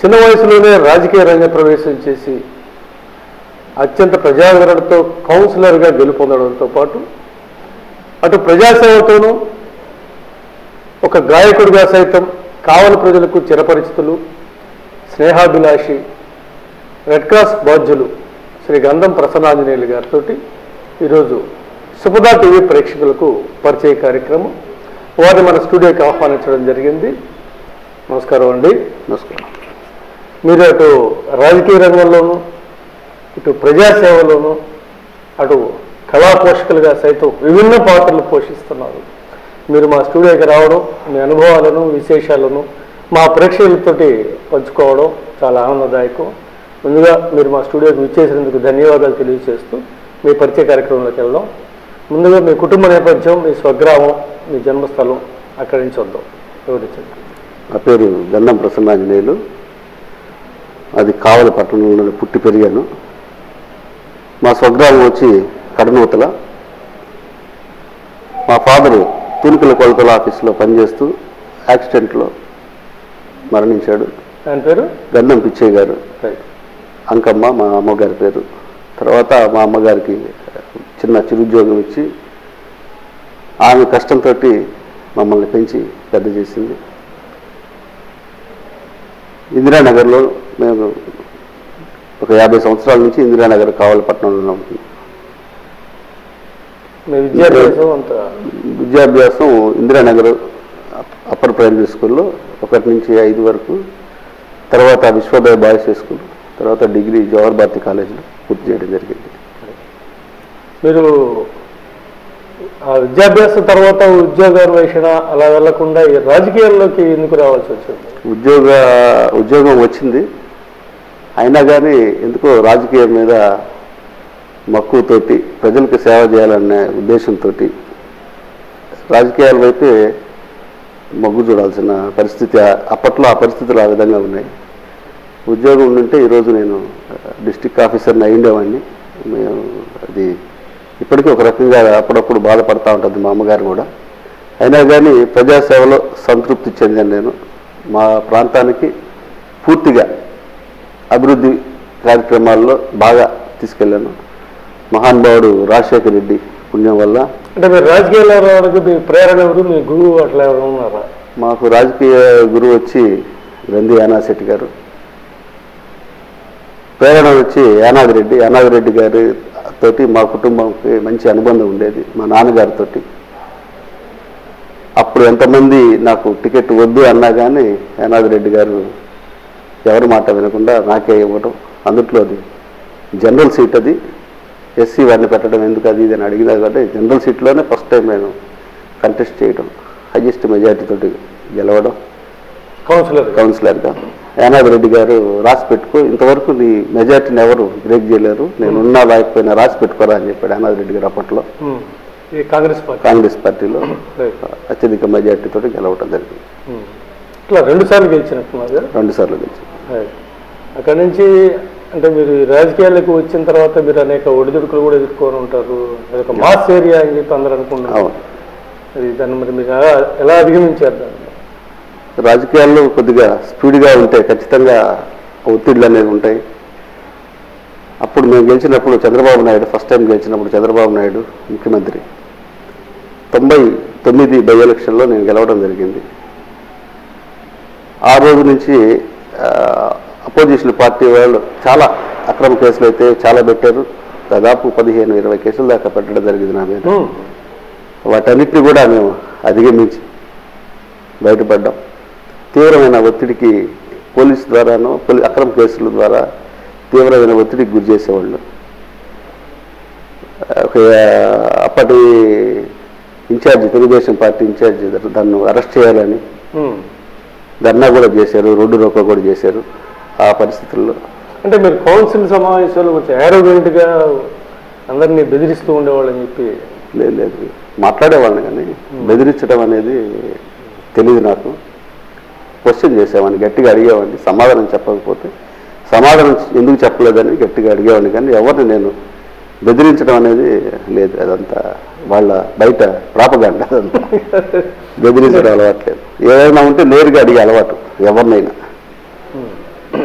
చిన్న వయసులోనే రాజకీయ రంగ ప్రవేశం చేసి అత్యంత ప్రజాదరణతో కౌన్సిలర్గా గెలుపొందడంతో పాటు అటు ప్రజాసేవతోనూ ఒక గాయకుడిగా సైతం కావలి ప్రజలకు చిరపరిచితులు స్నేహాభిలాషి రెడ్ క్రాస్ బాధ్యులు శ్రీ గంధం ప్రసన్నాంజనేయులు గారితో ఈరోజు సుపదా టీవీ ప్రేక్షకులకు పరిచయ కార్యక్రమం వారిని మన స్టూడియోకి ఆహ్వానించడం జరిగింది నమస్కారం అండి నమస్కారం మీరు అటు రాజకీయ రంగంలోనూ ఇటు ప్రజాసేవలోనూ అటు కళా పోషకులుగా సైతం విభిన్న పాత్రలు పోషిస్తున్నారు మీరు మా స్టూడియోకి రావడం మీ అనుభవాలను విశేషాలను మా ప్రేక్షకులతోటి పంచుకోవడం చాలా ఆనందదాయకం ముందుగా మీరు మా స్టూడియోకి విచ్చేసినందుకు ధన్యవాదాలు తెలియజేస్తూ మీ పరిచయ కార్యక్రమంలోకి వెళ్దాం ముందుగా మీ కుటుంబ నేపథ్యం మీ స్వగ్రామం మీ జన్మస్థలం అక్కడి నుంచి వద్దాం వివరించండి నా పేరు గంధం ప్రసన్నాంజనేయులు అది కావలి పట్టణంలో పుట్టి పెరిగాను మా స్వగ్రామం వచ్చి కడనూతల మా ఫాదరు తూనికల కొలతల ఆఫీసులో పనిచేస్తూ యాక్సిడెంట్లో మరణించాడు ఆయన పేరు గంధం పిచ్చయ్య గారు రైట్ అంకమ్మ మా అమ్మగారి పేరు తర్వాత మా అమ్మగారికి చిన్న చిరుద్యోగం ఇచ్చి ఆమె కష్టంతో మమ్మల్ని పెంచి పెద్ద చేసింది ఇందిరానగర్లో మేము ఒక యాభై సంవత్సరాల నుంచి ఇందిరానగర్ కావలపట్నంలో ఉన్నాం మీ విద్యాభ్యాసం అంత విద్యాభ్యాసం ఇందిరానగర్ అప్పర్ ప్రైమరీ స్కూల్లో ఒకటి నుంచి ఐదు వరకు తర్వాత విశ్వోదయ బాయ్స్ హై స్కూల్ తర్వాత డిగ్రీ జవహర్ భారతి కాలేజీలో పూర్తి చేయడం జరిగింది మీరు ఆ విద్యాభ్యాసం తర్వాత ఉద్యోగ అన్వేషణ అలా వెళ్లకుండా ఈ రాజకీయాల్లోకి ఎందుకు రావాల్సి వచ్చింది ఉద్యోగ ఉద్యోగం వచ్చింది అయినా కానీ ఎందుకో రాజకీయం మీద మక్కువతోటి ప్రజలకు సేవ చేయాలనే ఉద్దేశంతో రాజకీయాల వైపే మొగ్గు చూడాల్సిన పరిస్థితి ఆ- అప్పట్లో ఆ పరిస్థితులు ఆ విధంగా ఉన్నాయి ఉద్యోగం ఉండుంటే ఈరోజు నేను డిస్టిక్ ఆఫీసర్ని అయ్యిండేవాడిని మేము అది ఇప్పటికీ ఒక రకంగా అప్పుడప్పుడు బాధపడతా ఉంటుంది మా అమ్మగారు కూడా అయినా కానీ ప్రజాసేవలో సంతృప్తి చెందాను నేను మా ప్రాంతానికి పూర్తిగా అభివృద్ధి కార్యక్రమాల్లో బాగా తీసుకెళ్ళాను మహానుభావుడు రాజశేఖర రెడ్డి పుణ్యం వల్ల అంటే మీరు రాజకీయాల్లో రావడానికి మీ ప్రేరణ ఎవరు మీ గురువు అట్లా ఎవరు ఉన్నారా మాకు రాజకీయ గురువు వచ్చి గంధి యానాశెట్టి గారు ప్రేరణ వచ్చి యానాదిరెడ్డి యానాదిరెడ్డి గారి తోటి మా కుటుంబంకి మంచి అనుబంధం ఉండేది మా నాన్నగారితో అప్పుడు ఎంతమంది నాకు టికెట్ వద్దు అన్నా కానీ యానాదిరెడ్డి గారు ఎవరి మాట వినకుండా నాకే ఇవ్వడం అందుట్లో అది జనరల్ సీట్ అది ఎస్సీ వారిని పెట్టడం ఎందుకు అది ఇది అని అడిగినా కాబట్టి జనరల్ సీట్లోనే ఫస్ట్ టైం నేను కంటెస్ట్ చేయడం హైయెస్ట్ మెజారిటీ తోటి గెలవడం కౌన్సిలర్ కౌన్సిలర్గా యానాది రెడ్డి గారు రాసి పెట్టుకో ఇంతవరకు నీ మెజార్టీని ఎవరు బ్రేక్ చేయలేరు నేను ఉన్నా లేకపోయినా రాసి పెట్టుకోరా అని చెప్పాడు యానాది రెడ్డి గారు అప్పట్లో ఉమ్. ఈ కాంగ్రెస్ పార్టీ కాంగ్రెస్ పార్టీలో రైట్. అత్యధిక మెజార్టీతో గెలవటం జరిగింది ఉమ్. ఇట్లా రెండు సార్లు గెలిచినట్టున్నారు రెండు సార్లు గెలిచి రైట్. అక్కడి నుంచి అంటే మీరు ఈ రాజకీయాలకు వచ్చిన తర్వాత మీరు అనేక ఒడిదుడుకులు కూడా ఎదుర్కొని ఉంటారు అదొక మాస్ ఏరియా అని చెప్పి అందరూ అనుకుంటున్నారు అవును అది దాన్ని మరి మీరు ఎలా ఎలా అధిగమించారు దాన్ని రాజకీయాల్లో కొద్దిగా స్పీడ్గా ఉంటాయి ఖచ్చితంగా ఒత్తిళ్ళు అనేవి ఉంటాయి అప్పుడు మేము గెలిచినప్పుడు చంద్రబాబు నాయుడు ఫస్ట్ టైం గెలిచినప్పుడు చంద్రబాబు నాయుడు ముఖ్యమంత్రి తొంభై తొమ్మిది బై ఎలక్షన్లో నేను గెలవడం జరిగింది ఆ రోజు నుంచి అపోజిషన్ పార్టీ వాళ్ళు చాలా అక్రమ కేసులు అయితే చాలా పెట్టారు దాదాపు పదిహేను ఇరవై కేసుల దాకా పెట్టడం జరిగింది నా మీద ఉమ్. వాటన్నిటిని కూడా మేము అధిగమించి బయటపడ్డాం తీవ్రమైన ఒత్తిడికి పోలీసు ద్వారానో పోలీ అక్రమ కేసుల ద్వారా తీవ్రమైన ఒత్తిడికి గురి చేసేవాళ్ళు ఒక అప్పటి ఇన్ఛార్జి తెలుగుదేశం పార్టీ ఇన్ఛార్జి దాన్ని అరెస్ట్ చేయాలని ఉమ్. ధర్నా కూడా చేశారు రోడ్డు రోకో కూడా చేశారు ఆ పరిస్థితుల్లో అంటే మీరు కౌన్సిల్ సమావేశాలు కొంచెం arrogant గా అందరినీ బెదిరిస్తూ ఉండేవాళ్ళని చెప్పి లేదు లేదు మాట్లాడేవాళ్ళని కానీ బెదిరించడం అనేది తెలియదు నాకు క్వశ్చన్ చేసేవాడిని గట్టిగా అడిగేవాడిని సమాధానం చెప్పకపోతే సమాధానం ఎందుకు చెప్పలేదని గట్టిగా అడిగేవాడిని కానీ ఎవరిని నేను బెదిరించడం అనేది లేదు అదంతా వాళ్ళ బయట ప్రాపగండ అదంతా బెదిరించడం అలవాట్లేదు ఏదైనా ఉంటే నేరుగా అడిగే అలవాటు ఎవరినైనా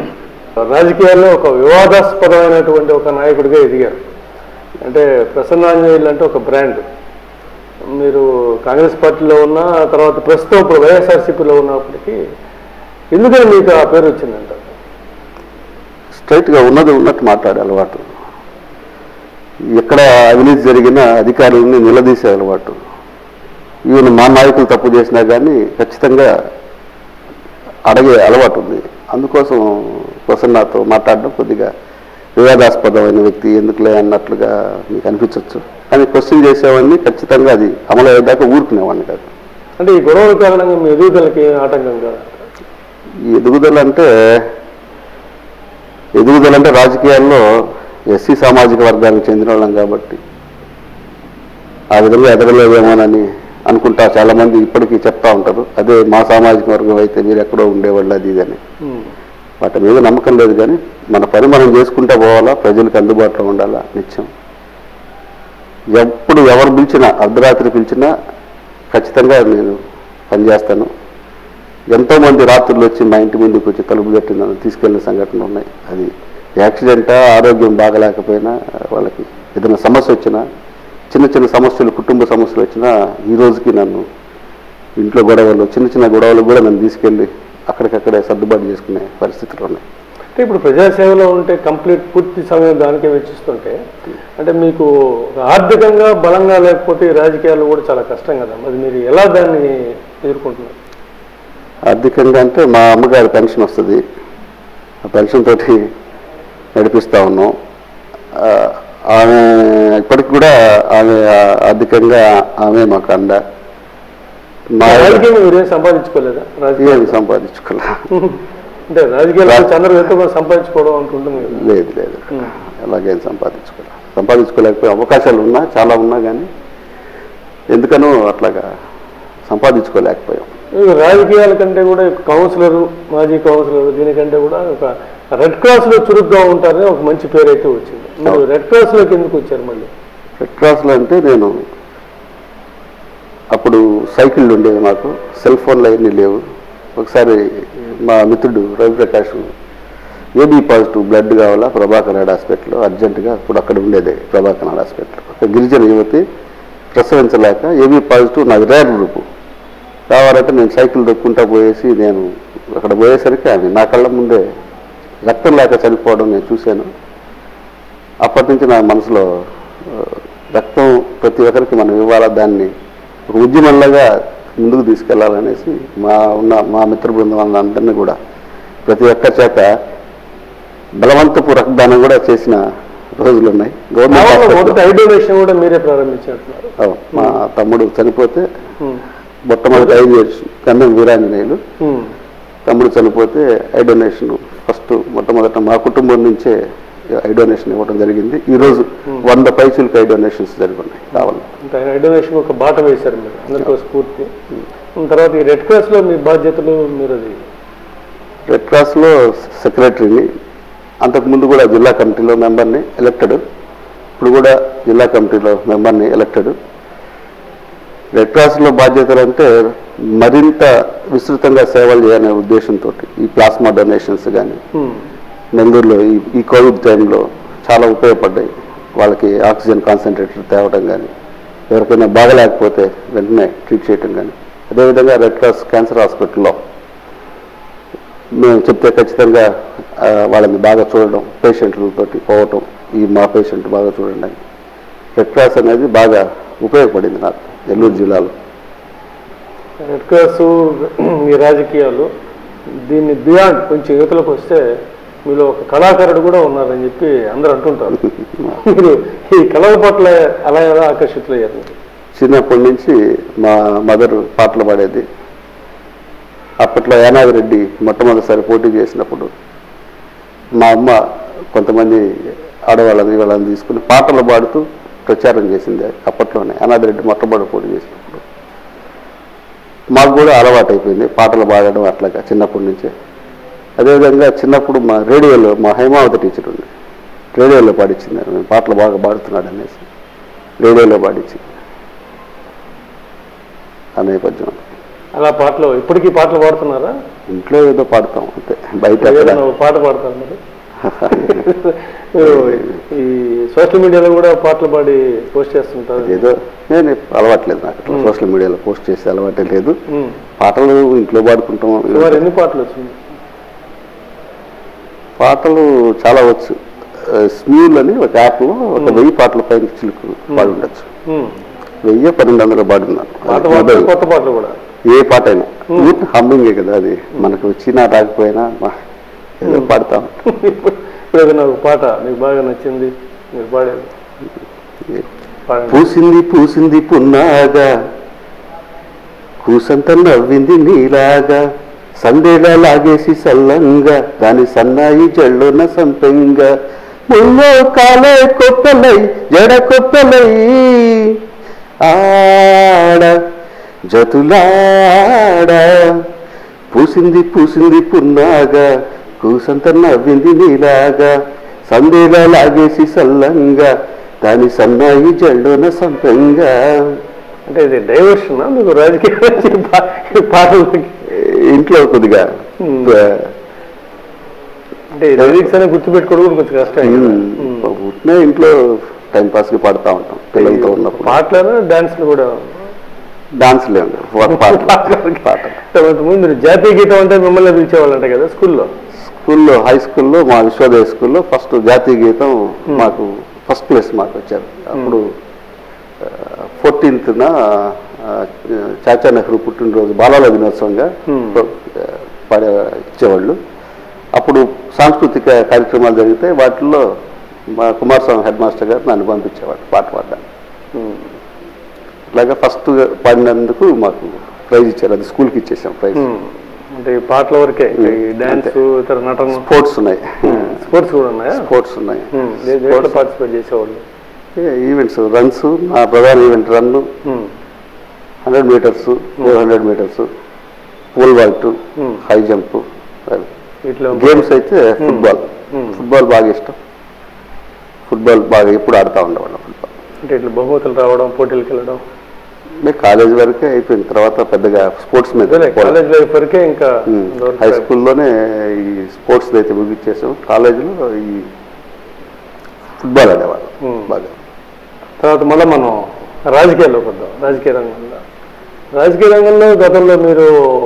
రాజకీయాల్లో ఒక వివాదాస్పదమైనటువంటి ఒక నాయకుడిగా ఎదిగారు అంటే ప్రసన్నాంజనేయులు అంటే ఒక బ్రాండ్ మీరు కాంగ్రెస్ పార్టీలో ఉన్న తర్వాత ప్రస్తుతం ఇప్పుడు వైఎస్ఆర్సీపీలో ఉన్నప్పటికీ ఎందుకని మీకు ఆ పేరు వచ్చిందంట స్ట్రైట్గా ఉన్నది ఉన్నట్టు మాట్లాడే అలవాటు ఎక్కడ అవినీతి జరిగినా అధికారులని నిలదీసే అలవాటు ఈవెన్ మా నాయకులు తప్పు చేసినా కానీ ఖచ్చితంగా అడిగే అలవాటు ఉంది అందుకోసం ప్రసన్నతో మాట్లాడడం కొద్దిగా వివాదాస్పదమైన వ్యక్తి ఎందుకులే అన్నట్లుగా మీకు అనిపించవచ్చు కానీ క్వశ్చన్ చేసేవాడిని ఖచ్చితంగా అది అమలు అయ్యేదాకా ఊరుకునేవాడిని కాదు అంటే ఈ గొడవల కారణంగా మీ ఎదుగుదలకి ఏం ఆటంకం కాదు ఈ ఎదుగుదల అంటే ఎదుగుదల అంటే రాజకీయాల్లో ఎస్సీ సామాజిక వర్గానికి చెందిన వాళ్ళం కాబట్టి ఆ విధంగా ఎదగలేదేమోనని అనుకుంటా చాలా మంది ఇప్పటికీ చెప్తా ఉంటారు అదే మా సామాజిక వర్గం అయితే మీరు ఎక్కడో ఉండేవాళ్ళు అది ఇది అని ఉమ్. వాటి మీద నమ్మకం లేదు కానీ మన పని మనం చేసుకుంటా పోవాలా ప్రజలకు అందుబాటులో ఉండాలా నిత్యం ఎప్పుడు ఎవరు పిలిచినా అర్ధరాత్రి పిలిచినా ఖచ్చితంగా నేను పనిచేస్తాను ఎంతోమంది రాత్రులు వచ్చి మా ఇంటి ముందుకు వచ్చి తలుపు కట్టి నన్ను తీసుకెళ్ళిన సంఘటనలు ఉన్నాయి అది యాక్సిడెంటా ఆరోగ్యం బాగలేకపోయినా వాళ్ళకి ఏదైనా సమస్య వచ్చినా చిన్న చిన్న సమస్యలు కుటుంబ సమస్యలు వచ్చినా ఈ రోజుకి నన్ను ఇంట్లో గొడవలు చిన్న చిన్న గొడవలు కూడా నన్ను తీసుకెళ్ళి అక్కడికక్కడే సర్దుబాటు చేసుకునే పరిస్థితులు ఉన్నాయి అంటే ఇప్పుడు ప్రజాసేవలో ఉంటే కంప్లీట్ పూర్తి సమయం దానికే వెచ్చిస్తుంటే అంటే మీకు ఆర్థికంగా బలంగా లేకపోతే ఈ రాజకీయాలు కూడా చాలా కష్టం కదా మరి మీరు ఎలా దాన్ని ఎదుర్కొంటున్నారు ఆర్థికంగా అంటే మా అమ్మగారి పెన్షన్ వస్తుంది ఆ పెన్షన్ తోటి నడిపిస్తా ఉన్నాం ఆ, ఆమె ఇప్పటికి కూడా ఆమె ఆర్థికంగా ఆమె మాకు అండ మా రాజకీయంగా మీరేం సంపాదించుకోలేదా రాజకీయ ఏమి సంపాదించుకోలే అంటే రాజకీయాలు చంద్ర ఎంతో కొంత సంపాదించుకోవడం అంటుంటుంది కదా లేదు లేదు ఉమ్. అలాగేం సంపాదించుకోలే సంపాదించుకోలేకపోయే అవకాశాలు ఉన్నా చాలా ఉన్నా కానీ ఎందుకనో అట్లాగా సంపాదించుకోలేకపోయాం ఈ రాజకీయాల కంటే కూడా కౌన్సిలర్ మాజీ కౌన్సిలర్ దీనికంటే కూడా ఒక రెడ్ క్రాస్ లో చురుగ్గా ఉంటారని ఒక మంచి పేరు అయితే వచ్చింది మీరు రెడ్ క్రాస్ లోకి ఎందుకు వచ్చారు మళ్ళీ రెడ్ క్రాస్లో అంటే నేను అప్పుడు సైకిళ్ళు ఉండేవి మాకు సెల్ ఫోన్లు అవన్నీ లేవు ఒకసారి మా మిత్రుడు రవిప్రకాష్ ఏబీ పాజిటివ్ బ్లడ్ కావాలా ప్రభాకర్ నాయుడు హాస్పిటల్లో అర్జెంటుగా అప్పుడు అక్కడ ఉండేది ప్రభాకర్ నాయుడు హాస్పిటల్ ఒక గిరిజన యువతి ప్రసవించలేక ఏబీ పాజిటివ్ నాకు రేర్ గ్రూపు కావాలంటే నేను సైకిల్ దొక్కుంటా పోయేసి నేను అక్కడ పోయేసరికి ఆమె నా కళ్ళ ముందే రక్తం లేక చనిపోవడం నేను చూశాను అప్పటి నుంచి నా మనసులో ఆ, రక్తం ప్రతి ఒక్కరికి మనం ఇవ్వాలా దాన్ని ఒక ఉద్యమంలాగా ముందుకు తీసుకెళ్లాలనేసి మా ఉన్న మా మిత్ర బృందం అందరినీ కూడా ప్రతి ఒక్కరి చేత బలవంతపు రక్తదానం కూడా చేసిన రోజులు ఉన్నాయి గవర్నమెంట్ మామూలుగా హాస్పిటల్లో. మొదటి ఐ డొనేషన్ కూడా మీరే ప్రారంభించినట్టున్నారు అవును, మా తమ్ముడు చనిపోతే ఉమ్. మొట్టమొదటి ఐదు కన్నం వీరాంజనేయులు ఉమ్. తమ్ముడు చనిపోతే ఐ డొనేషన్ ఫస్ట్ మొట్టమొదట మా కుటుంబం నుంచే ఐ డొనేషన్ ఇవ్వడం జరిగింది ఈ రోజు వంద పైసలకి ఐ డొనేషన్స్ జరుగున్నాయి కావాలి అంటే ఆయన ఐ డొనేషన్ ఒక బాట వేశారు మీరు అందరికీ ఒక స్ఫూర్తి ఉమ్, తర్వాత ఈ రెడ్ క్రాస్ లో మీ బాధ్యతలు మీరు అది రెడ్ క్రాస్లో సెక్రటరీని అంతకుముందు కూడా జిల్లా కమిటీలో మెంబర్ని ఎలక్టెడ్ ఇప్పుడు కూడా జిల్లా కమిటీలో మెంబర్ని ఎలక్టెడ్ రెడ్ క్రాస్లో బాధ్యతలు అంటే మరింత విస్తృతంగా సేవలు చేయాలనే ఉద్దేశంతో ఈ ప్లాస్మా డొనేషన్స్ కానీ ఉమ్. నెల్లూరులో ఈ ఈ కోవిడ్ టైంలో చాలా ఉపయోగపడ్డాయి వాళ్ళకి ఆక్సిజన్ కాన్సన్ట్రేటర్ తేవడం కానీ ఎవరికైనా బాగలేకపోతే వెంటనే ట్రీట్ చేయటం కానీ అదేవిధంగా రెడ్ క్రాస్ క్యాన్సర్ హాస్పిటల్లో మేము చెప్తే ఖచ్చితంగా ఆ, వాళ్ళని బాగా చూడడం పేషెంట్లతోటి పోవటం ఈ మా పేషెంట్ బాగా చూడండి అని రెడ్ క్రాస్ అనేది బాగా ఉపయోగపడింది నాకు నెల్లూరు జిల్లాలో రెడ్ క్రాస్ మీ రాజకీయాలు దీన్ని బియాండ్ కొంచెం యువతలకు వస్తే మీలో ఒక కళాకారుడు కూడా ఉన్నారని చెప్పి అందరూ అంటుంటారు మీరు ఈ కళల పట్ల అలా ఎలా ఆకర్షితులయ్యారు మీరు? చిన్నప్పటి నుంచి మా మదర్ పాటలు పాడేది అప్పట్లో యానాది రెడ్డి మొట్టమొదటిసారి పోటీ చేసినప్పుడు మా అమ్మ కొంతమంది ఆడవాళ్ళని వాళ్ళని తీసుకుని పాటలు పాడుతూ ప్రచారం చేసింది అప్పట్లోనే యానాది రెడ్డి మొట్టమొదటి పోటీ చేసినప్పుడు మాకు కూడా అలవాటు అయిపోయింది పాటలు పాడడం అట్లాగా చిన్నప్పటి నుంచే అదేవిధంగా చిన్నప్పుడు మా రేడియోలో మా హైమావతి టీచర్ ఉంది రేడియోలో పాడించింది మేము పాటలు బాగా పాడుతున్నాడు అనేసి రేడియోలో పాడించింది ఆ నేపథ్యం అలా పాటలు ఇప్పటికీ పాటలు పాడుతున్నారా ఇంట్లో ఏదో పాడతాం అంతే బయట ఏదైనా ఎక్కడ ఒక పాట పాడతారు మరి మీరు ఈ సోషల్ మీడియాలో కూడా పాటలు పాడి పోస్ట్ చేస్తుంటారు ఏదో నేను అలవాట్లేదు నాకు అట్లా సోషల్ మీడియాలో పోస్ట్ చేసే అలవాటే లేదు ఉమ్. పాటలు ఇంట్లో పాడుకుంటాం సుమారు ఎన్ని పాటలు వచ్చింది పాటలు చాలా వచ్చు స్మ్యూల్ అని ఒక యాప్లో ఒక వెయ్యి పాటల పైన చిలుకు పాడి ఉండొచ్చు ఉమ్. వెయ్యి పన్నెండు వందలు పాడున్నాను పాత అది పాటలు మొబైల్. కొత్త పాటలు కూడా ఏ పాట అయినా హమ్మింగే కదా అది మనకు వచ్చినా రాకపోయినా మా- ఏదో పాడతాం ఇప్పుడు ఇప్పుడు ఏదైనా ఒక పాట మీకు బాగా నచ్చింది మీరు పాడేది పాడండి పూసింది పూసింది పున్నాగా కూసంత నవ్వింది నీలాగా సందేలా లాగేసి సల్లంగా దాని సన్నాయి జల్లున సంపెంగా ముల్లో కాలే కొప్పలై జడ కొప్పలై ఆడ జతులాడ పూసింది పూసింది పున్నాగా కూసంత నవ్వింది నీలాగా సందేలా లాగేసి సల్లంగా దాని సన్నాయి జల్లున సంపెంగా అంటే ఇది డైవర్షన్ మీకు రాజకీయ నుంచి పా- ఈ పాటలకి ఇంట్లో కొద్దిగా Hmm. ఆ, అంటే లిరిక్స్ అనేది గుర్తుపెట్టుకోవడం కూడా కొంచెం కష్టం కదా. ఉమ్. పుట్టిన ఇంట్లో టైం పాస్ కి పాడుతూ ఉంటాం పిల్లలతో ఉన్నప్పుడు పాటలు డాన్స్లు కూడా డాన్స్ లేవు ఒక పాట పాట ముందు మీరు జాతీయ గీతం అంటే మిమ్మల్ని పిలిచేవాళ్ళంట కదా స్కూల్లో స్కూల్లో హై స్కూల్లో మా విశ్వోదయ స్కూల్లో ఫస్ట్ జాతీయ గీతం మాకు ఫస్ట్ ప్లేస్ మాకు వచ్చారు అప్పుడు ఫోర్టీన్త్న చాచా నెహ్రూ పుట్టినరోజు బాలల దినోత్సవంగా Hmm. ఆ, పాడే ఇచ్చేవాళ్ళు అప్పుడు సాంస్కృతిక కార్యక్రమాలు జరిగితే వాటిల్లో మా కుమారస్వామి హెడ్ మాస్టర్ గారు నన్ను పంపించేవాడు పాట పాడడానికి ఉమ్. అలాగా ఫస్ట్ పాడినందుకు మాకు ప్రైజ్ ఇచ్చారు అది స్కూల్కి ఇచ్చేసాం ప్రైజ్ ఉమ్. అంటే ఈ పాటల వరకే ఇంకా ఈ డాన్స్ ఇతర నటన స్పోర్ట్స్ ఉన్నాయి స్పోర్ట్స్ కూడా ఉన్నాయా స్పోర్ట్స్ ఉన్నాయి ఉమ్. దే- దేంట్లో పార్టిసిపేట్ చేసేవాళ్ళు ఈవెంట్స్ రన్స్ నా ప్రధాన ఈవెంట్ రన్ ఉమ్. Hundred metres four hundred metres pole vault Hmm. High jump వీటిలో గేమ్స్ అయితే ఫుట్బాల్ Hmm. ఫుట్బాల్ బాగా ఇష్టం ఫుట్బాల్ బాగా ఎప్పుడు ఆడుతూ ఉండేవాళ్ళం ఫుట్బాల్ అంటే ఇట్లా బహుమతులు రావడం పోటీలకు వెళ్ళడం అంటే కాలేజ్ వరకే అయిపోయిన తర్వాత పెద్దగా స్పోర్ట్స్ మీద అదేలే, పోలే. కాలేజ్ లైఫ్ వరకే ఇంకా ఉమ్. ఇంతవరకు హై స్కూల్లోనే ఈ స్పోర్ట్స్ అయితే ముగించేసాం కాలేజీలో ఈ ఫుట్బాల్ ఆడేవాళ్ళం ఉమ్. బాగా తర్వాత మళ్ళీ మనం రాజకీయాల్లోకి వద్దాం రాజకీయ రంగంలో రాజకీయ రంగంలో గతంలో మీరు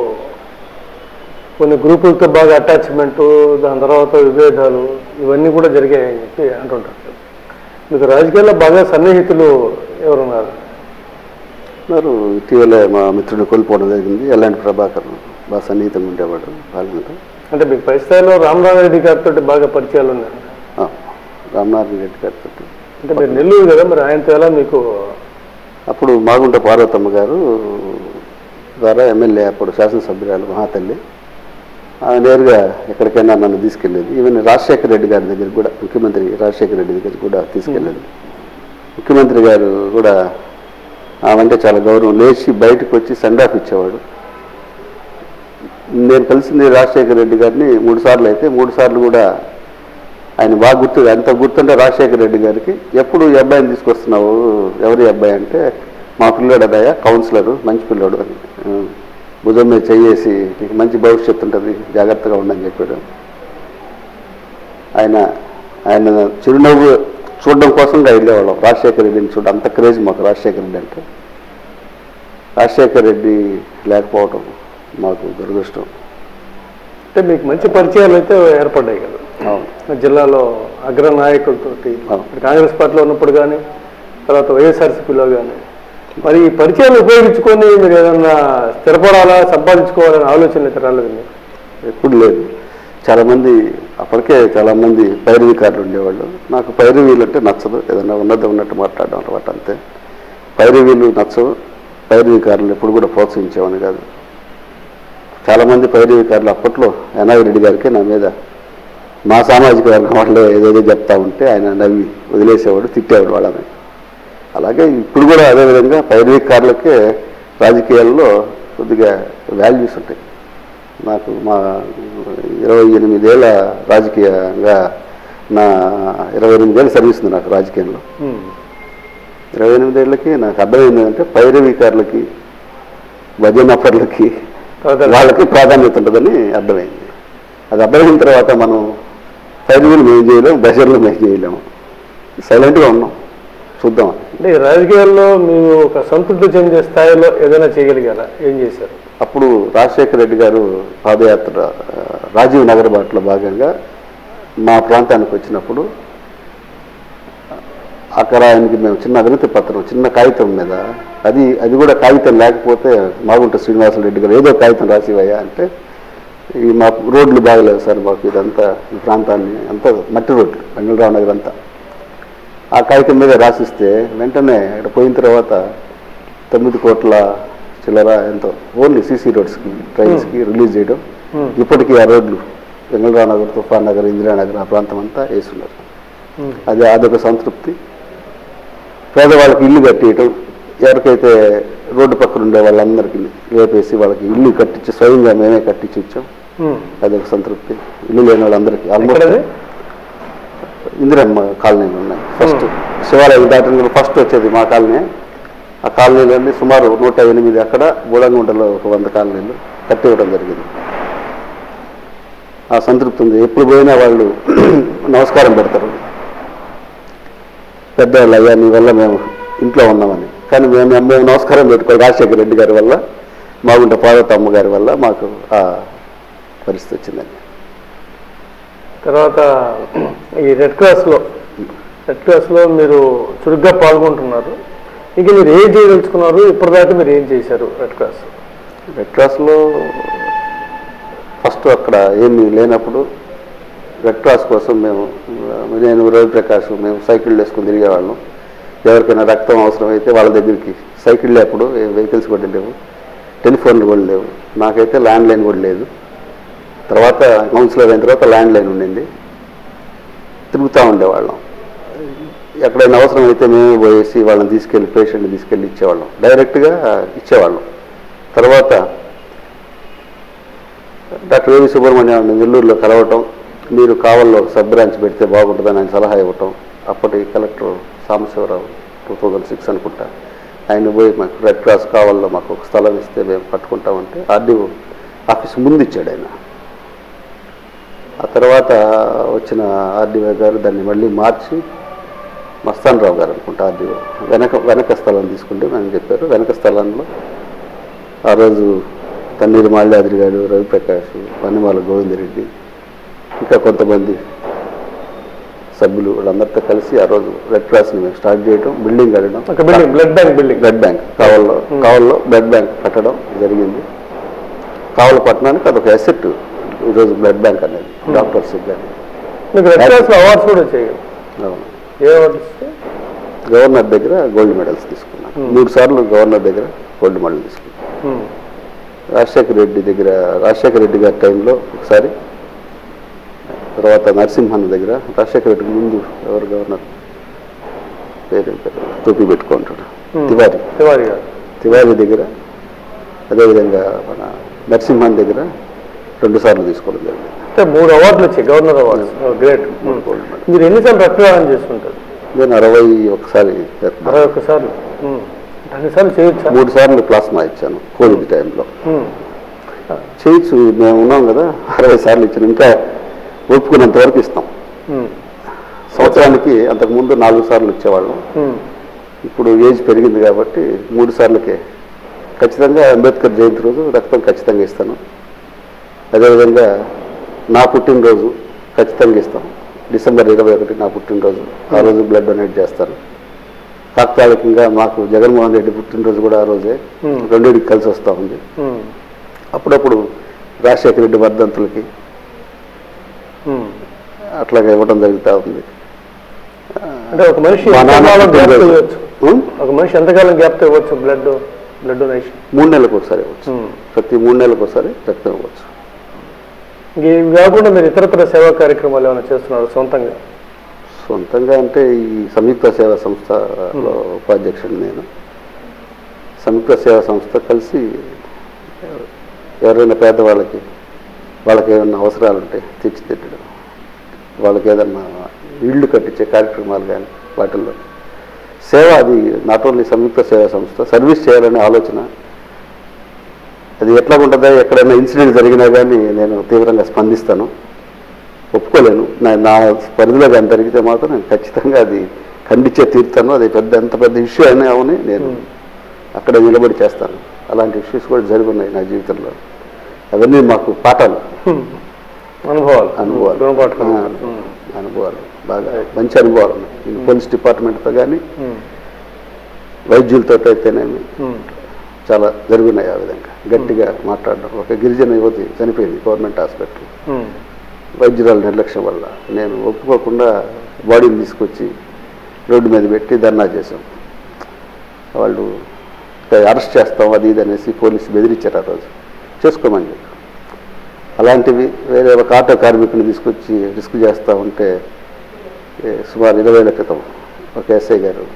కొన్ని గ్రూపులతో బాగా అటాచ్మెంట్ దాని తర్వాత విభేదాలు ఇవన్నీ కూడా జరిగాయని చెప్పి అంటుంటారు మీకు రాజకీయాల్లో బాగా సన్నిహితులు ఎవరున్నారు ఉన్నారు ఇటీవలే మా మిత్రుడు కోల్పోవడం జరిగింది ఎల్లాంటి ప్రభాకర్ బాగా సన్నిహితంగా ఉండేవాడు వాళ్ళంతా అంటే మీకు పై స్థాయిలో రామరామరెడ్డి గారితో బాగా పరిచయాలు ఉన్నాయి ఆ, రామనారాయణ రెడ్డి గారితో అంటే మీరు నెల్లూరు కదా మరి ఆయనతో ఎలా మీకు అప్పుడు మాగుంట పార్వతమ్మ గారు ద్వారా ఎమ్మెల్యే అప్పుడు శాసనసభ్యురాలు మహాతల్లి ఆమె నేరుగా ఎక్కడికైనా నన్ను తీసుకెళ్ళేది ఈవెన్ రాజశేఖర రెడ్డి గారి దగ్గర కూడా ముఖ్యమంత్రి రాజశేఖర రెడ్డి దగ్గర కూడా తీసుకెళ్ళేది ముఖ్యమంత్రి గారు కూడా ఆమెంటే చాలా గౌరవం లేచి బయటకు వచ్చి సెండ్ ఆఫ్ ఇచ్చేవాడు నేను కలిసింది రాజశేఖర రెడ్డి గారిని మూడు సార్లు అయితే మూడు సార్లు కూడా ఆయన బాగా గుర్తు ఎంత గుర్తుంటే రాజశేఖర రెడ్డి గారికి ఎప్పుడు ఈ అబ్బాయిని తీసుకొస్తున్నావు ఎవరి అబ్బాయి అంటే మా పిల్లోడు అదయ్యా కౌన్సిలరు మంచి పిల్లోడు అని ఆ, భుజం మీద చెయ్యేసి నీకు మంచి భవిష్యత్తు ఉంటుంది జాగ్రత్తగా ఉండని చెప్పాడు ఆయన ఆయన చిరునవ్వు చూడడం కోసం వెళ్ళేవాళ్ళం రాజశేఖర రెడ్డిని చూడ అంత క్రేజ్ మాకు రాజశేఖర రెడ్డి అంటే రాజశేఖర రెడ్డి లేకపోవడం మాకు దురదృష్టం అంటే మీకు మంచి పరిచయాలు అయితే ఏర్పడ్డాయి కదా అవును జిల్లాలో అగ్ర నాయకులతోటి అవును. కాంగ్రెస్ పార్టీలో ఉన్నప్పుడు కానీ తర్వాత వైఎస్ఆర్సీపీలో కానీ మరి ఈ పరిచయాలు ఉపయోగించుకొని మీరు ఏదన్నా స్థిరపడాలా సంపాదించుకోవాలనే ఆలోచన అయితే రాలేదు మీకు ఎప్పుడు లేదు చాలామంది అప్పటికే చాలామంది పైరవీకారులు ఉండేవాళ్ళు నాకు పైరవీలు అంటే నచ్చదు ఏదైనా ఉన్నది ఉన్నట్టు మాట్లాడడం అలవాటు అంతే పైరవీలు నచ్చవు పైరవీకారులు ఎప్పుడు కూడా ప్రోత్సహించేవాడిని కాదు చాలామంది పైరవీకారులు అప్పట్లో ఎన్ఆర్ రెడ్డి గారికి నా మీద మా సామాజిక వర్గం వాళ్ళే ఏదేదో చెప్తా ఉంటే ఆయన నవ్వి వదిలేసేవాడు తిట్టేవాడు వాళ్ళని అలాగే ఇప్పుడు కూడా అదేవిధంగా పైరవీకారులకే రాజకీయాల్లో కొద్దిగా వాల్యూస్ ఉంటాయి నాకు మా ఇరవై ఎనిమిదేళ్ళ రాజకీయంగా నా ఇరవై ఎనిమిదేళ్ళ సర్వీస్ ఉంది నాకు రాజకీయంలో ఇరవై ఎనిమిదేళ్ళకి నాకు అర్థమైంది అంటే పైరవీకారులకి భజనఫర్లకి తర్వాత వాళ్ళకి ప్రాధాన్యత ఉంటుందని అర్థమైంది అది అర్థమైన తర్వాత మనం ఫైర్లు మేము చేయలేము బజర్లు మేము చేయలేము సైలెంట్గా ఉన్నాం చూద్దాం అంటే ఈ రాజకీయాల్లో మీరు ఒక సంతృప్తి చెందే స్థాయిలో ఏదైనా చేయగలిగారా ఏం చేశారు అప్పుడు రాజశేఖర రెడ్డి గారు పాదయాత్ర ఆ, రాజీవ్ నగర్ బాటలో భాగంగా మా ప్రాంతానికి వచ్చినప్పుడు అక్కడ ఆయనకి మేము చిన్న అవినతి పత్రం చిన్న కాగితం మీద అది అది కూడా కాగితం లేకపోతే మాగుంట శ్రీనివాసరెడ్డి గారు ఏదో కాగితం రాసివయ్యా అంటే ఈ మా రోడ్లు బాగలేవు సార్ మాకు ఇదంతా ఈ ప్రాంతాన్ని అంతా మట్టి రోడ్లు వెంగళరావు నగర్ అంతా ఆ కాగితం మీద రాసిస్తే వెంటనే ఇక్కడ పోయిన తర్వాత తొమ్మిది కోట్ల చిల్లర ఎంతో ఓన్లీ సీసీ రోడ్స్కి ట్రైన్స్కి రిలీజ్ చేయడం Hmm. ఇప్పటికీ ఆ రోడ్లు వెంగళరావు నగర్ తుఫాన్ నగర్ ఇందిరానగర్ ఆ ప్రాంతం అంతా వేస్తున్నారు ఉమ్. అది అదొక సంతృప్తి పేదవాళ్ళకి ఇల్లు కట్టేయటం ఎవరికైతే రోడ్డు పక్కన ఉండే వాళ్ళందరికీ లేపేసి వాళ్ళకి ఇల్లు కట్టించి స్వయంగా మేమే కట్టించి ఇచ్చాం ఉమ్. అదొక సంతృప్తి ఇల్లు లేని వాళ్ళందరికీ ఎక్కడది ఆల్మోస్ట్ ఇందిరమ్మ కాలనీలు ఉన్నాయి ఫస్ట్ శివాలయం దాటిన ఫస్ట్ వచ్చేది మా కాలనీ ఆ కాలనీలన్నీ సుమారు నూట ఎనిమిది అక్కడ బూడంగుంటలో ఒక వంద కాలనీలు కట్టి ఇవ్వడం జరిగింది ఆ సంతృప్తి ఉంది ఎప్పుడు పోయినా వాళ్ళు నమస్కారం పెడతారు పెద్దవాళ్ళు అయ్యా నీ వల్ల మేము ఇంట్లో ఉన్నామని కానీ మేము మేము నమస్కారం పెట్టుకోవాలి రాజశేఖర రెడ్డి గారి వల్ల మాగుంట పార్వతమ్మ గారి వల్ల మాకు ఆ పరిస్థితి వచ్చిందండి తర్వాత ఈ రెడ్ క్రాస్లో రెడ్ క్రాస్లో మీరు చురుగ్గా పాల్గొంటున్నారు ఇంక మీరు ఏం చేయదలుచుకున్నారు ఇప్పటిదాకా మీరు ఏం చేశారు రెడ్ క్రాస్ రెడ్ క్రాస్లో ఫస్ట్ అక్కడ ఏమీ లేనప్పుడు రెడ్ క్రాస్ కోసం మేము ఆ, నేను రవి ప్రకాష్ మేము సైకిల్ వేసుకుని తిరిగేవాళ్ళం ఎవరికైనా రక్తం అవసరమైతే వాళ్ళ దగ్గరికి సైకిల్ లేప్పుడు వెహికల్స్ కూడా లేవు టెలిఫోన్లు కూడా లేవు నాకైతే ల్యాండ్ లైన్ కూడా లేదు తర్వాత కౌన్సిలర్ అయిన తర్వాత ల్యాండ్ లైన్ ఉండింది తిరుగుతూ ఉండేవాళ్ళం ఎక్కడైనా అవసరం అయితే మేమే పోయేసి వాళ్ళని తీసుకెళ్ళి పేషెంట్ని తీసుకెళ్ళి ఇచ్చేవాళ్ళం డైరెక్ట్గా ఇచ్చేవాళ్ళం తర్వాత డాక్టర్ ఏవి సుబ్రహ్మణ్యం నెల్లూరులో కలవటం మీరు కావల్లో సబ్ బ్రాంచ్ పెడితే బాగుంటుందని ఆయన సలహా ఇవ్వటం అప్పటి collector Sambasiva Rao two thousand six అనుకుంటా ఆయన పోయి మాకు రెడ్ క్రాస్ కావాల్లో మాకు ఒక స్థలం ఇస్తే మేము కట్టుకుంటామంటే ఆర్డీఓ ఆఫీస్ ముందు ఇచ్చాడు ఆయన ఆ తర్వాత వచ్చిన ఆర్డీఓ గారు దాన్ని మళ్ళీ మార్చి మస్తాన్ రావు గారు అనుకుంటా ఆర్డీఓ వెనక వెనక స్థలం తీసుకుంటే మేము చెప్పారు వెనక స్థలంలో ఆ రోజు తన్నీరు మాల్యాద్రి గారు రవిప్రకాష్ వన్నిమాల గోవిందరెడ్డి ఇంకా కొంతమంది సభ్యులు వాళ్ళందరితో కలిసి ఆ రోజు రెడ్ క్రాస్ని మేము స్టార్ట్ చేయడం బిల్డింగ్ కట్టడం ఒక building blood bank building blood bank కావల్లో కావల్లో బ్లడ్ బ్యాంక్ కట్టడం జరిగింది కావల పట్టణానికి అదొక ఎసెట్ ఈరోజు బ్లడ్ బ్యాంక్ అనేది డాక్టర్స్ కానీ మీకు రెడ్ క్రాస్లో అవార్డ్స్ కూడా చేయగలరు అవును ఏ అవార్డ్స్ ఇస్తే గవర్నర్ దగ్గర గోల్డ్ మెడల్స్ తీసుకున్నాను మూడు సార్లు గవర్నర్ దగ్గర గోల్డ్ మెడల్ తీసుకున్నాను ఉమ్. రాజశేఖర రెడ్డి దగ్గర రాజశేఖర రెడ్డి గారి టైంలో ఒకసారి తర్వాత నరసింహన్ దగ్గర రాజశేఖర రెడ్డికి ముందు ఎవరు గవర్నర్ పేరు పేరు టోపీ పెట్టుకుంటాడు Hmm. తివారి తివారి గారు తివారి దగ్గర అదేవిధంగా మన నరసింహన్ దగ్గర రెండు సార్లు తీసుకోవడం జరిగింది అంటే మూడు అవార్డులు వచ్చాయి గవర్నర్ అవార్డ్స్ గ్రేట్ మూడు గోల్డ్ మెడల్ మీరు ఎన్నిసార్లు రక్తదానం చేస్తుంటారు నేను అరవై ఒకసారి చేస్తున్నాను. అరవై ఒక్కసార్లు ఉమ్. అన్నిసార్లు చేయొచ్చా మూడు సార్లు ప్లాస్మా ఇచ్చాను కోవిడ్ టైంలో ఉమ్. చేయొచ్చు మేము ఉన్నాం కదా అరవై సార్లు ఇచ్చాను ఇంకా ఒప్పుకున్నంత వరకు ఇస్తాం ఉమ్. సంవత్సరానికి అంతకుముందు నాలుగు సార్లు ఇచ్చేవాళ్ళం ఉమ్. ఇప్పుడు ఏజ్ పెరిగింది కాబట్టి మూడు సార్లకే ఖచ్చితంగా అంబేద్కర్ జయంతి రోజు రక్తం ఖచ్చితంగా ఇస్తాను అదేవిధంగా నా పుట్టినరోజు ఖచ్చితంగా ఇస్తాం డిసెంబర్ ఇరవై ఒకటి నా పుట్టినరోజు ఆ రోజు బ్లడ్ డొనేట్ చేస్తారు తాత్కాలికంగా మాకు జగన్మోహన్ రెడ్డి పుట్టినరోజు కూడా ఆ రోజే Hmm. రెండింటికి కలిసి వస్తూ ఉంది ఉమ్. అప్పుడప్పుడు రాజశేఖర రెడ్డి వర్ధంతులకి ఉమ్. అట్లాగే ఇవ్వడం జరుగుతూ ఉంది అంటే ఒక మనిషి మా నాన్న ఎంతకాలం గ్యాప్ పుట్టినరోజు. ఇవ్వచ్చు Hmm? ఒక మనిషి ఎంతకాలం గ్యాప్ ఇవ్వచ్చు బ్లడ్ బ్లడ్ డొనేషన్ మూడు నెలలకు ఒకసారి ఇవ్వచ్చు ప్రతి మూడు నెలలకు ఒకసారి రక్తం ఇవ్వచ్చు ఇవి కాకుండా మీరు ఇతరతర సేవా కార్యక్రమాలు ఏమైనా చేస్తున్నారు సొంతంగా సొంతంగా అంటే ఈ సంయుక్త సేవా సంస్థలో ఉపాధ్యక్షుడు నేను సంయుక్త సేవా సంస్థ కలిసి ఎవరైనా పేదవాళ్ళకి వాళ్ళకి ఏమైనా అవసరాలు ఉంటే తీర్చిదిద్దడం వాళ్ళకి ఏదన్నా ఇళ్ళు కట్టించే కార్యక్రమాలు కానీ వాటిల్లో సేవ అది నాట్ ఓన్లీ సంయుక్త సేవా సంస్థ సర్వీస్ చేయాలనే ఆలోచన అది ఎట్లా ఉంటుందా ఎక్కడైనా ఇన్సిడెంట్ జరిగినా కానీ నేను తీవ్రంగా స్పందిస్తాను ఒప్పుకోలేను నా నా పరిధిలో కానీ జరిగితే మాత్రం నేను ఖచ్చితంగా అది ఖండించే తీరుతాను అది పెద్ద ఎంత పెద్ద ఇష్యూ అయినా అవుని నేను అక్కడ నిలబడి చేస్తాను అలాంటి ఇష్యూస్ కూడా జరిగి ఉన్నాయి నా జీవితంలో అవన్నీ మాకు పాఠాలు హ్మ్. అనుభవాలు అనుభవాలు గుణపాఠం ఆ, అనుభవాలు బాగా మంచి అనుభవాలు ఉన్నాయి ఇటు పోలీస్ డిపార్ట్మెంట్తో కానీ హ్మ్. వైద్యులతో అయితేనేమి హ్మ్. చాలా జరుగున్నాయి ఆ విధంగా గట్టిగా మాట్లాడడం ఒక గిరిజన యువతి చనిపోయింది గవర్నమెంట్ హాస్పిటల్ హ్మ్. వైద్యురాల నిర్లక్ష్యం వల్ల నేను ఒప్పుకోకుండా బాడీని తీసుకొచ్చి రోడ్డు మీద పెట్టి ధర్నా చేశాం వాళ్ళు అరెస్ట్ చేస్తాం అది ఇది అనేసి పోలీసు బెదిరించారు ఆ రోజు చేసుకోమని చెప్పి అలాంటివి వేరే ఒక ఆటో కార్మికుని తీసుకొచ్చి రిస్క్ చేస్తూ ఉంటే ఏ, సుమారు ఇరవై ఏళ్ల క్రితం ఒక ఎస్ఐ గారు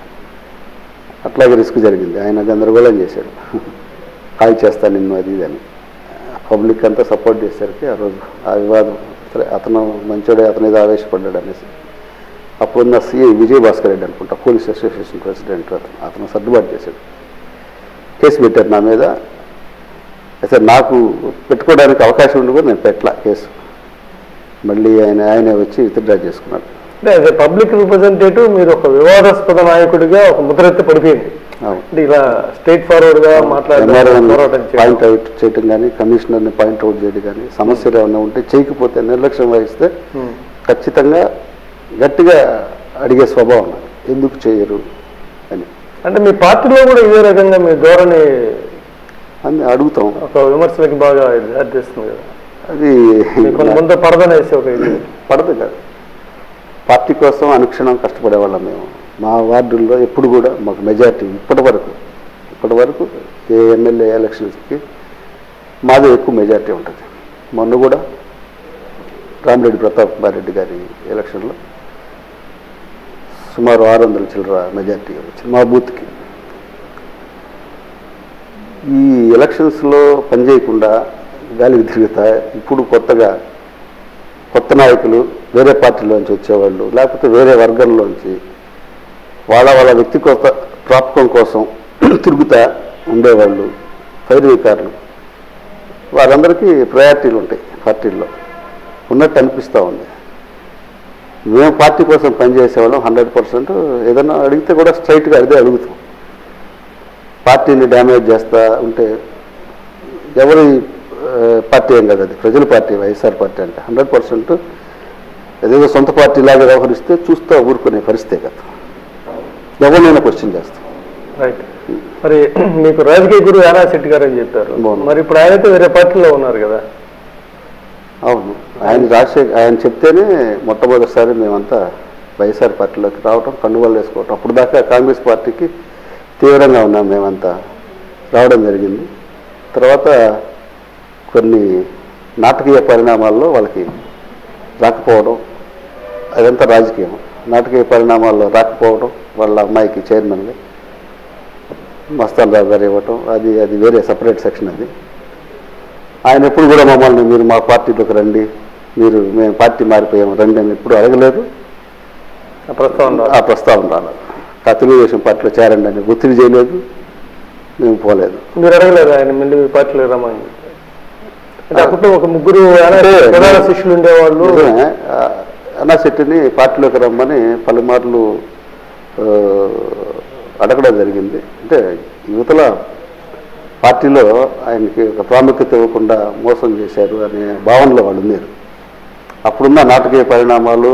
అట్లాగే రిస్క్ జరిగింది ఆయన గందరగోళం చేశాడు కాల్ చేస్తా నిన్ను అది ఇది అని పబ్లిక్ అంతా సపోర్ట్ చేసరికి ఆ రోజు ఆ వివాదం సరే అతను మంచోడే అతను ఏదో ఆవేశపడ్డాడు అనేసి అప్పుడున్న సిఐ విజయ్ భాస్కర్ రెడ్డి అనుకుంటా పోలీస్ అసోసియేషన్ ప్రెసిడెంట్ అతను అతను సర్దుబాటు చేశాడు కేసు పెట్టారు నా మీద అయితే నాకు పెట్టుకోవడానికి అవకాశం ఉండి కూడా నేను పెట్టలా కేసు మళ్ళీ ఆయన ఆయనే వచ్చి విత్డ్రా చేసుకున్నాడు అంటే యాజ్ పబ్లిక్ రిప్రజెంటేటివ్ మీరు ఒక వివాదాస్పద నాయకుడిగా ఒక ముద్రెత్తి పడిపోయింది అవును అంటే ఇలా స్ట్రైట్ ఫార్వర్డ్ గా మాట్లాడడం పోరాటం పాయింట్ చేయడం అవుట్ చేయటం కానీ కమిషనర్ని పాయింట్ అవుట్ చేయడం కానీ సమస్యలు ఏమైనా ఉంటే చేయకపోతే నిర్లక్ష్యం వహిస్తే హ్మ్. ఖచ్చితంగా గట్టిగా అడిగే స్వభావం నాకు. ఎందుకు చేయరు అని అంటే మీ పార్టీలో కూడా ఇదే రకంగా మీ ధోరణి అని అడుగుతాం ఒక విమర్శలకి బాగా దారితీస్తుంది కదా అది మీకు కొంత ముందు పడదనేసి ఒక ఇది పడదు కాదు పార్టీ కోసం అనుక్షణం కష్టపడేవాళ్ళం మేము మా వార్డుల్లో ఎప్పుడు కూడా మాకు మెజారిటీ ఇప్పటి వరకు ఇప్పటి వరకు ఏ ఎమ్మెల్యే ఎలక్షన్స్కి మాదే ఎక్కువ మెజారిటీ ఉంటుంది మొన్న కూడా రామిరెడ్డి ప్రతాప్ కుమార్ రెడ్డి గారి ఎలక్షన్లో సుమారు ఆరు వందల చిల్లర మెజారిటీ వచ్చింది మా బూత్కి ఈ ఎలక్షన్స్లో పనిచేయకుండా గాలికి తిరుగుతా ఇప్పుడు కొత్తగా కొత్త నాయకులు వేరే పార్టీలోంచి వచ్చేవాళ్ళు లేకపోతే వేరే వర్గంలోంచి వాళ్ళ వాళ్ళ వ్యక్తిగత ప్రాపకం కోసం తిరుగుతా ఉండేవాళ్ళు పైరవీకారులు వారందరికీ ప్రయారిటీలు ఉంటాయి పార్టీల్లో ఉన్నట్టు అనిపిస్తూ ఉంది మేము పార్టీ కోసం పనిచేసేవాళ్ళం హండ్రెడ్ పర్సెంట్ ఏదైనా అడిగితే కూడా స్ట్రైట్గా అదే అడుగుతాం పార్టీని డ్యామేజ్ చేస్తా ఉంటే ఎవరి ఆ, పార్టీ ఏం కదా అది ప్రజల పార్టీ వైఎస్ఆర్ పార్టీ అంటే హండ్రెడ్ పర్సెంట్ ఏదేదో సొంత పార్టీ లాగా వ్యవహరిస్తే చూస్తూ ఊరుకునే పరిస్థితే కదా ఎవరినైనా క్వశ్చన్ చేస్తాం రైట్ మరి మీకు రాజకీయ గురువు యానా శెట్టి గారు అని చెప్పారు బాగుంది. మరి ఇప్పుడు ఆయనైతే వేరే పార్టీలో ఉన్నారు కదా అవును ఆయన రాజశేఖర్ ఆయన చెప్తేనే మొట్టమొదటిసారి మేమంతా వైఎస్ఆర్ పార్టీలోకి రావటం కండువాళ్ళు వేసుకోవటం అప్పుడు దాకా కాంగ్రెస్ పార్టీకి తీవ్రంగా ఉన్నాం మేమంతా రావడం జరిగింది తర్వాత కొన్ని నాటకీయ పరిణామాల్లో వాళ్ళకి రాకపోవడం అదంతా రాజకీయం నాటకీయ పరిణామాల్లో రాకపోవడం వాళ్ళ అమ్మాయికి చైర్మన్గా మస్తాన్ రావు గారు ఇవ్వటం అది అది వేరే సపరేట్ సెక్షన్ అది ఆయన ఎప్పుడు కూడా మమ్మల్ని మీరు మా పార్టీలోకి రండి మీరు మేము పార్టీ మారిపోయాము రండి అని ఎప్పుడు అడగలేదు ఆ ప్రస్తావన ఆ ప్రస్తావన రాలేదు ఆ తెలుగుదేశం పార్టీలో చేరండి అని ఒత్తిడి చేయలేదు మేము పోలేదు మీరు అడగలేదు ఆయన మళ్ళీ మీ పార్టీలో రమ్మని అంటే అప్పుడు ఒక ముగ్గురు యానా అంటే ప్రధాన శిష్యులు ఉండేవాళ్ళు నిజమే ఆ, అన్నా శెట్టిని పార్టీలోకి రమ్మని పలుమార్లు ఆ, అడగడం జరిగింది అంటే యువతల పార్టీలో ఆయనకి ఒక ప్రాముఖ్యత ఇవ్వకుండా మోసం చేశారు అనే భావనలో వాళ్ళు ఉన్నారు అప్పుడున్న నాటకీయ పరిణామాలు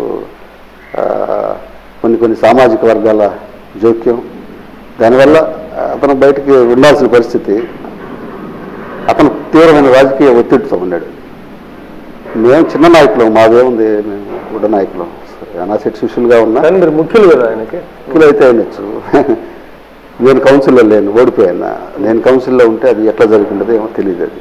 ఆ, కొన్ని కొన్ని సామాజిక వర్గాల జోక్యం దానివల్ల అతను బయటికి ఉండాల్సిన పరిస్థితి అతను తీవ్రమైన రాజకీయ ఒత్తిడితో ఉన్నాడు మేము చిన్న నాయకులం మాదేముంది మేము గుడ్డ నాయకులం అనాసెట్ శిష్యులుగా ఉన్నా కానీ మీరు ముఖ్యులు కదా ఆయనకి కిలో అయితే అయినచ్చు నేను కౌన్సిల్లో లేను ఓడిపోయాను నేను కౌన్సిల్లో ఉంటే అది ఎట్లా జరిగిండదో ఏమో తెలియదు అది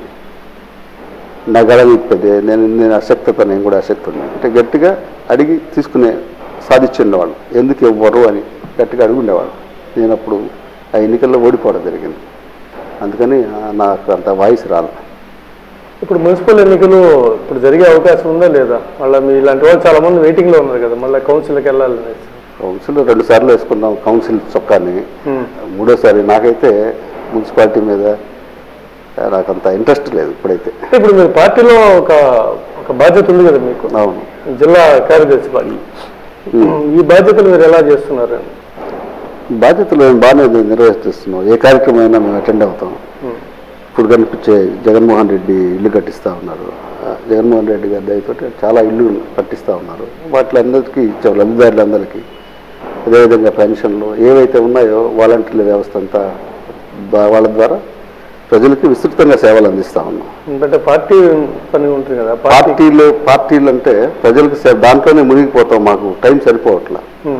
నా గడ ఇప్పదే నేను నేను అశక్తత నేను కూడా అశక్తి ఉన్నాను అంటే గట్టిగా అడిగి తీసుకునే సాధించుండేవాళ్ళు ఎందుకు ఇవ్వరు అని గట్టిగా అడిగి ఉండేవాళ్ళు నేను అప్పుడు ఆ ఎన్నికల్లో ఓడిపోవడం జరిగింది అందుకని ఆ, నాకు అంత వాయిస్ రాలి ఇప్పుడు మున్సిపల్ ఎన్నికలు ఇప్పుడు జరిగే అవకాశం ఉందా లేదా మళ్ళీ మీ ఇలాంటి వాళ్ళు చాలా మంది వెయిటింగ్ లో ఉన్నారు కదా మళ్ళీ కౌన్సిల్కి వెళ్ళాలని కౌన్సిల్ రెండు సార్లు వేసుకున్నాం కౌన్సిల్ చొక్కాని హ్మ్. మూడోసారి నాకైతే మున్సిపాలిటీ మీద నాకు అంత ఇంట్రెస్ట్ లేదు ఇప్పుడైతే అంటే ఇప్పుడు మీరు పార్టీలో ఒక ఒక బాధ్యత ఉంది కదా మీకు అవును జిల్లా కార్యదర్శి పార్టీ ఈ బాధ్యతలు మీరు ఎలా చేస్తున్నారు బాధ్యతలు మేము బాగానే నిర్వహిస్తున్నాం ఏ కార్యక్రమం అయినా మేము అటెండ్ అవుతాం ఇప్పుడు కనిపించే జగన్మోహన్ రెడ్డి ఇల్లు కట్టిస్తూ ఉన్నారు ఆ, జగన్మోహన్ రెడ్డి గారి దయతో చాలా ఇల్లు కట్టిస్తూ ఉన్నారు వాటిలందరికీ ఇచ్చాం లబ్ధిదారులందరికీ అదేవిధంగా పెన్షన్లు ఏవైతే ఉన్నాయో వాలంటీర్ల వ్యవస్థ అంతా బా- వాళ్ళ ద్వారా ప్రజలకి విస్తృతంగా సేవలు అందిస్తూ ఉన్నాం అంటే పార్టీ పని ఉంటుంది కదా పార్టీ పార్టీలు పార్టీలు అంటే ప్రజలకు సే- దాంట్లోనే మునిగిపోతాం మాకు టైం సరిపోవట్లా ఉమ్,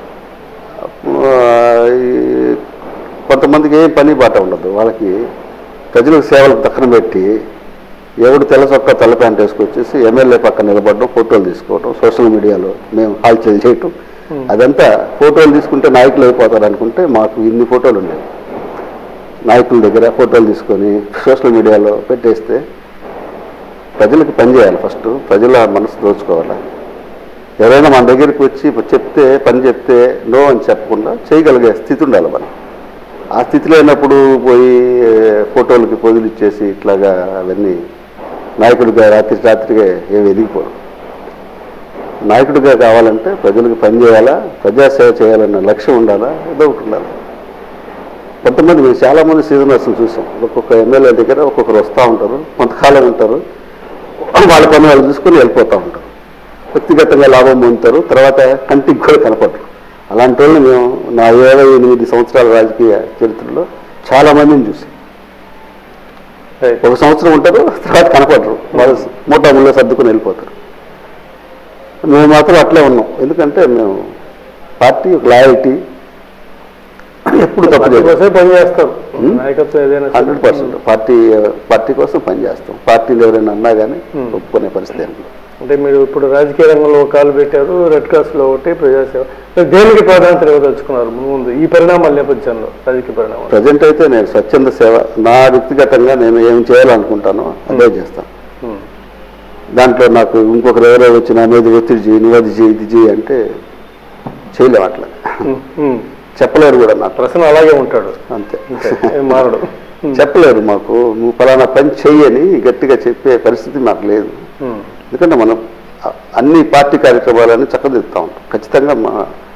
ఆ, ఈ కొంతమందికి ఏం పని బాట ఉండదు వాళ్ళకి ప్రజలకు సేవలకు దక్కన పెట్టి ఎవడు తెల్ల చొక్కా తెల్ల ప్యాంట్ వేసుకొచ్చేసి ఎమ్మెల్యే పక్కన నిలబడడం ఫోటోలు తీసుకోవడం సోషల్ మీడియాలో మేము హాల్చల్ చేయటం అదంతా ఫోటోలు తీసుకుంటే నాయకులు అయిపోతారు అనుకుంటే మాకు ఇన్ని ఫోటోలు ఉండేవి నాయకుల దగ్గర ఫోటోలు తీసుకొని సోషల్ మీడియాలో పెట్టేస్తే ప్రజలకు పని చేయాలి ఫస్ట్ ప్రజల మనసు దోచుకోవాలి ఎవరైనా మన దగ్గరికి వచ్చి చెప్తే పని చెప్తే నో అని చెప్పకుండా చేయగలిగే స్థితి ఉండాలి మనం ఆ స్థితి లేనప్పుడు పోయి ఏ, ఫోటోలకి పొదులు ఇచ్చేసి ఇట్లాగా అవన్నీ నాయకుడిగా రాత్రి రాత్రిగా ఏమి ఎదిగిపోరు నాయకుడిగా కావాలంటే ప్రజలకు పని చేయాలా ప్రజాసేవ చేయాలన్న లక్ష్యం ఉండాలా ఏదో ఒకటి ఉండాలి కొంతమంది మేము చాలామంది సీజనర్స్ని చూసాం ఒక్కొక్క ఎమ్మెల్యే దగ్గర ఒక్కొక్కరు వస్తూ ఉంటారు కొంతకాలం ఉంటారు వాళ్ళ పని వాళ్ళు చూసుకొని వెళ్ళిపోతూ ఉంటారు వ్యక్తిగతంగా లాభం పొందుతారు తర్వాత కంటికి కూడా కనపడరు అలాంటి వాళ్ళని మేము నా ఇరవై ఎనిమిది సంవత్సరాల రాజకీయ చరిత్రలో చాలా మందిని చూసి రైట్. ఒక సంవత్సరం ఉంటారు తర్వాత కనపడరు వాళ్ళు మూటా ముళ్ళ సర్దుకొని వెళ్ళిపోతారు మేము మాత్రం అట్లే ఉన్నాం ఎందుకంటే మేము పార్టీ ఒక లాయల్టీ ఎప్పుడు తప్పు పార్టీ చేయదు కోసమే పని చేస్తారు నాయకత్వం ఏదైనా సరే. హండ్రెడ్ పర్సెంట్ పార్టీ పార్టీ కోసం పనిచేస్తాం పార్టీలు ఎవరైనా అన్నా కానీ Hmm. ఒప్పుకునే పరిస్థితి ఏం లేదు. అంటే మీరు ఇప్పుడు రాజకీయ రంగంలో ఒక కాలు పెట్టారు రెడ్ క్రాస్ లో ఒకటి ప్రజాసేవ మీరు దేనికి ప్రాధాన్యత ఇవ్వదలుచుకున్నారు ముందు ఈ పరిణామాల నేపథ్యంలో రాజకీయ పరిణామాలు ప్రజెంట్ అయితే నేను స్వచ్ఛంద సేవ నా వ్యక్తిగతంగా నేను ఏం చేయాలనుకుంటానో అదే చేస్తాను ఉమ్, దాంట్లో నాకు ఇంకొకరు ఎవరో వచ్చి నా మీద ఒత్తిడి చేయి నువ్వు అది చేయి ఇది చేయి అంటే చేయలేము అట్లా ఉమ్, ఉమ్. చెప్పలేరు కూడా నాకు ప్రశ్న అలాగే ఉంటాడు అంతే అంతే ఏం మారడు ఉమ్, చెప్పలేరు మాకు నువ్వు ఫలానా పని చెయ్యని గట్టిగా చెప్పే పరిస్థితి మాకు లేదు ఉమ్, ఎందుకంటే మనం అ- అన్ని పార్టీ కార్యక్రమాలన్నీ చక్కదిద్దుతూ ఉంటాం ఖచ్చితంగా మా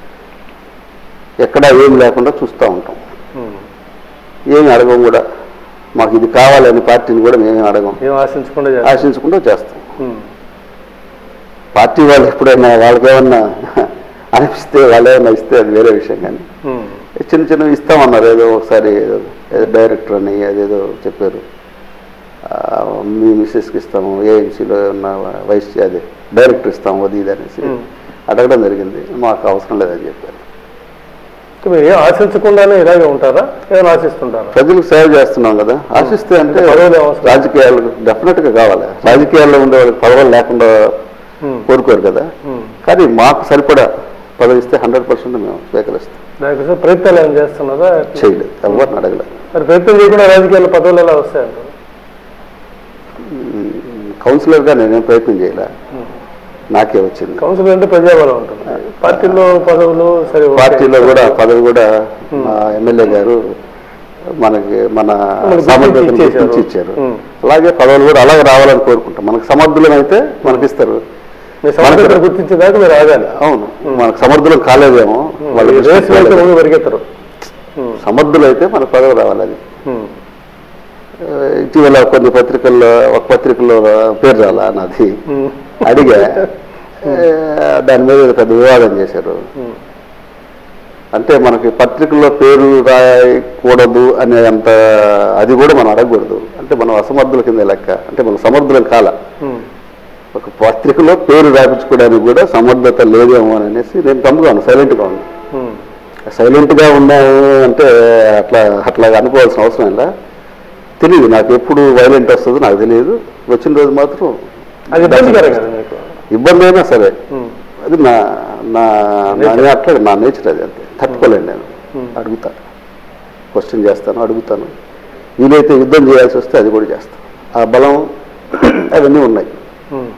ఎక్కడా ఏం లేకుండా చూస్తూ ఉంటాం ఉమ్. ఏమి అడగం కూడా మాకు ఇది కావాలని పార్టీని కూడా మేమేం అడగం ఏం ఆశించకుండా చేస్తారు ఆశించకుండా చేస్తాం ఉమ్, పార్టీ వాళ్ళు ఎప్పుడైనా వాళ్ళకి ఏమన్నా అనిపిస్తే వాళ్ళు ఏమన్నా ఇస్తే అది వేరే విషయం కానీ ఉమ్, చిన్న చిన్నవి ఇస్తామన్నారు ఏదో ఒకసారి ఏదో ఏదో డైరెక్టర్ అని అదేదో చెప్పారు ఆ, మీ మిస్సెస్కి ఇస్తాము ఏఎంసీలో ఉన్న వైస్ అదే డైరెక్టర్ ఇస్తాము అది ఇది అనేసి ఉమ్. అడగడం జరిగింది మాకు అవసరం లేదని చెప్పారు అంటే మీరు ఏం ఆశించకుండానే ఇలాగే ఉంటారా ఏమైనా ఆశిస్తుంటారా ప్రజలకు సేవ చేస్తున్నాం కదా ఆశిస్తే అంటే పదవులు అవసరం. రాజకీయాలు డెఫినెట్గా కావాలి రాజకీయాల్లో ఉండే వాళ్ళకి పదవులు లేకుండా ఉమ్, కోరుకోరు కదా ఉమ్. కానీ మాకు సరిపడా పదవి ఇస్తే హండ్రెడ్ పర్సెంట్ మేము స్వీకరిస్తాం దానికోసం ప్రయత్నాలు ఏం చేస్తున్నారా చేయలేదు ఎవరిని అడగలేదు మరి ప్రయత్నం చేయకుండా రాజకీయాల్లో పదవులు ఎలా వస్తాయంటారు కౌన్సిలర్గా నేనేం ప్రయత్నం చేయలే ఉమ్. నాకే వచ్చింది కౌన్సిల్ అంటే ప్రజాబలం ఉంటుంది పార్టీలో పదవులు సరే ఓకే. పార్టీలో కూడా పదవి కూడా మా ఎమ్మెల్యే గారు మనకి మన మనకు సామర్థ్యతను గుర్తించి ఇచ్చేశారు. గుర్తించి ఇచ్చారు ఉమ్. అలాగే పదవులు కూడా అలాగే రావాలని కోరుకుంటాం మనకు సమర్థులం అయితే మనకి ఇస్తారు మీ సమర్థతను గుర్తించేదాకా మీరు ఆగాలి అవును మనకు సమర్థులం కాలేదేమో వాళ్ళు రేస్ వెళ్తే ముందు పరిగెత్తరు ఉమ్, సమర్థులైతే మనకు పదవి రావాలి అది ఉమ్, ఆ, ఇటీవల కొన్ని పత్రికల్లో ఒక పత్రికల్లో పేరు రాలా నాది ఉమ్, అడిగా ఆ, దాని మీద ఏదో పెద్ద వివాదం చేశారు ఉమ్, అంటే మనకి పత్రికల్లో పేరు రాయకూడదు అనే అంత అది కూడా మనం అడగకూడదు అంటే మనం అసమర్థుల కింద లెక్క అంటే మనం సమర్థులం కాల ఉమ్, ఒక పత్రికలో పేరు రాయించుకోవడానికి కూడా సమర్థత లేదేమో అని అనేసి నేను గమ్ముగా ఉన్నాను సైలెంట్గా ఉన్నాను ఉమ్. సైలెంట్గా ఉన్నాము అంటే అట్లా అట్లా అనుకోవాల్సిన అవసరం ఇలా తెలియదు నాకు ఎప్పుడు వైలెంట్ వస్తుందో నాకు తెలియదు వచ్చిన రోజు మాత్రం అది ఇబ్బందికరం కదా మీకు ఇబ్బంది అయినా సరే ఉమ్, అది నా నా నా- నేను అట్లా నా నేచర్ అది అంతే తట్టుకోలేను నేను Hmm. అడుగుతా క్వశ్చన్ చేస్తాను అడుగుతాను వీలైతే యుద్ధం చేయాల్సి వస్తే అది కూడా చేస్తాను ఆ బలం అవన్నీ ఉన్నాయి ఉమ్,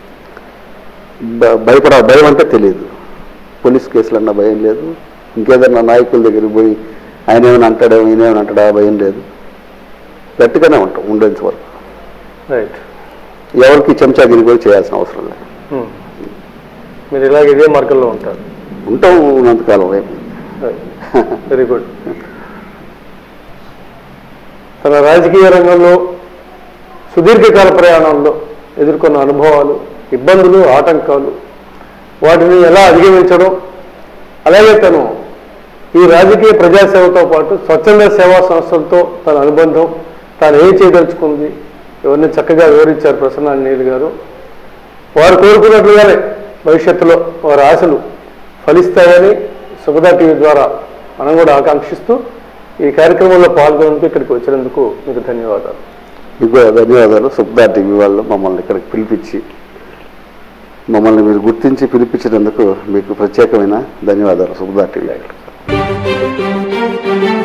భ- భయపడ భయం అంటే తెలియదు పోలీస్ కేసులు అన్న భయం లేదు ఇంకేదన్నా నాయకుల దగ్గరికి పోయి ఆయన ఏమైనా అంటాడేమో ఈయన ఏమైనా అంటాడా భయం లేదు గట్టిగానే ఉంటాం ఉండేంత వరకు రైట్ ఎవరికి చెంచాగిరి కూడా చేయాల్సిన అవసరం లేదు మీరు ఇలాగ ఇదే మార్గంలో ఉంటారు ఉంటాం ఉన్నంతకాలం రేపు వెరీ గుడ్ తన రాజకీయ రంగంలో సుదీర్ఘకాల ప్రయాణంలో ఎదుర్కొన్న అనుభవాలు ఇబ్బందులు ఆటంకాలు వాటిని ఎలా అధిగమించడం అలాగే తను ఈ రాజకీయ ప్రజాసేవతో పాటు స్వచ్ఛంద సేవా సంస్థలతో తన అనుబంధం తాను ఏం చేయదలుచుకుంది ఇవన్నీ చక్కగా వివరించారు ప్రసన్న నీల్ గారు వారు కోరుకున్నట్లుగానే భవిష్యత్తులో వారి ఆశలు ఫలిస్తాయని సుగదా టీవీ ద్వారా మనం కూడా ఆకాంక్షిస్తూ ఈ కార్యక్రమంలో పాల్గొనేందుకు ఇక్కడికి వచ్చినందుకు మీకు ధన్యవాదాలు మీకు కూడా ధన్యవాదాలు సుబ్దా టీవీ వాళ్ళు మమ్మల్ని ఇక్కడికి పిలిపించి మమ్మల్ని మీరు గుర్తించి పిలిపించినందుకు మీకు ప్రత్యేకమైన ధన్యవాదాలు సుబ్దా టీవీ